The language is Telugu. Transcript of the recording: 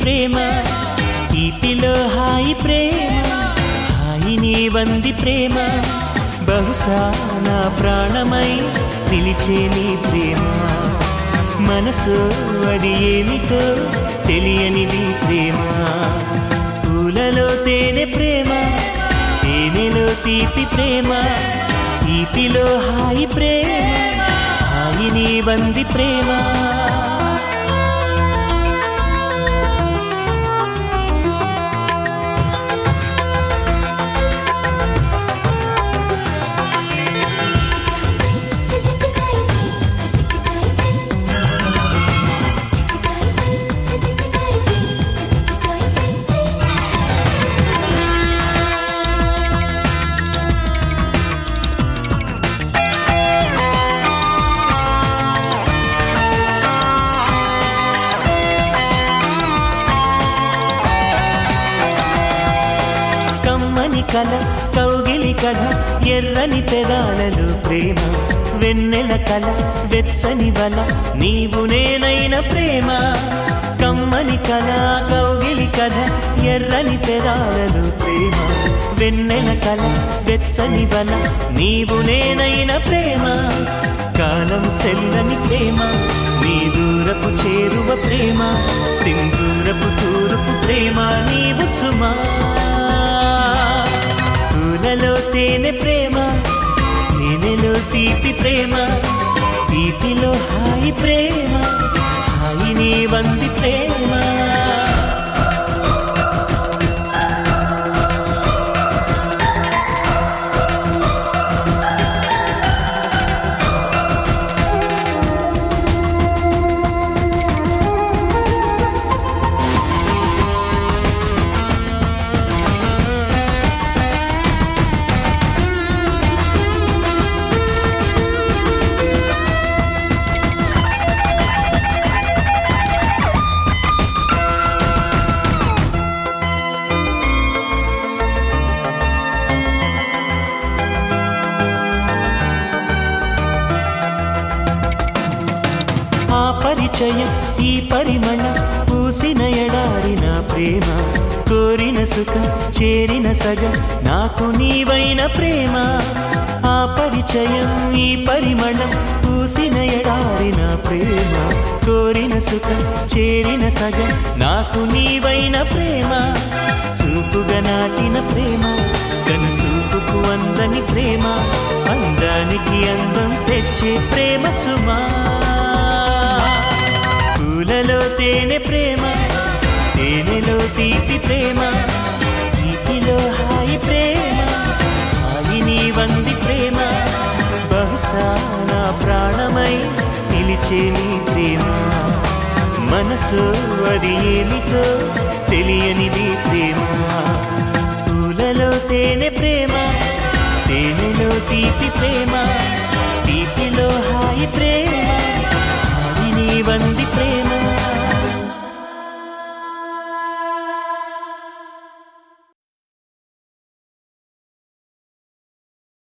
ప్రేమ తీపిలో హాయి ప్రేమ హాయిని వంది ప్రేమ బహుశా నా ప్రాణమై పిలిచే నీ ప్రేమ మనసు అది ఏమిటో తెలియనిది ప్రేమ పూలలో తేనె ప్రేమ తేనెలో తీపి ప్రేమ తీపిలో హాయి ప్రేమ హాయిని వంది ప్రేమ కమ్మని కల కౌగిలి కథ ఎర్రని పెదాలలో ప్రేమ వెన్నెల కల వెచ్చని వల నీవు నేనైన ప్రేమ కమ్మని కల కౌగిలి కథ ఎర్రని పెదాలలో ప్రేమ వెన్నెల కల వెచ్చని వల నీవు నేనైన ప్రేమ కాలం చెల్లని ప్రేమ నీ దూరపు చేరువ ప్రేమ సింధూరపు తూరుపు ప్రేమ నీవు సుమా పూలలో తేనె ప్రేమ తేనెలో తీపి ప్రేమ తీపిలో హాయి ప్రేమ హాయిని వంది ప్రేమ ఆ పరిచయం ఈ పరిమళ పూసిన ఎడారిన ప్రేమ కోరిన సుఖం చేరిన సగ నాకు నీవైన ప్రేమ ఆ పరిచయం ఈ పరిమళం పూసిన ఎడారిన ప్రేమ కోరిన సుఖం చేరిన సగ నాకు నీవైన ప్రేమ చూపుగా నాటిన ప్రేమ కను చూపుకు అందని ప్రేమ అందానికి అందం తెచ్చే ప్రేమ సుమా పూలలో తేనె ప్రేమ తేనెలో తీపి ప్రేమ తీపిలో హాయి ప్రేమ హాయిని వంది ప్రేమ బహుశా నా ప్రాణమై నిలిచే నీ ప్రేమ మనసు అది ఏమిటో తెలియనిది ప్రేమ పూలలో తేనె ప్రేమ తేనెలో తీపి ప్రేమ